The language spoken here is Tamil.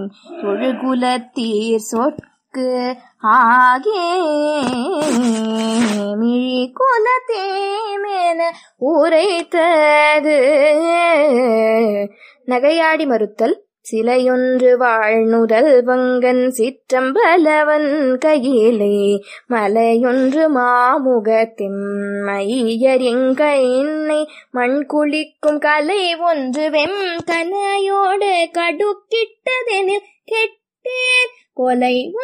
தொழுகுலத்தீர் சொற்கு ஆகே மிழி குலத்தேமென உரைத்தது நகையாடி மறுத்தல் சிலையொன்று வாழ்நுதல் வங்கன் சிற்றம்பலவன் கையிலே மலையொன்று மாமுகத்தின் மையரிங்கை மண் குளிக்கும் கலை ஒன்று வெம் கனையோடு கடுக்கிட்டதெனில் கெட்டேன் கொலை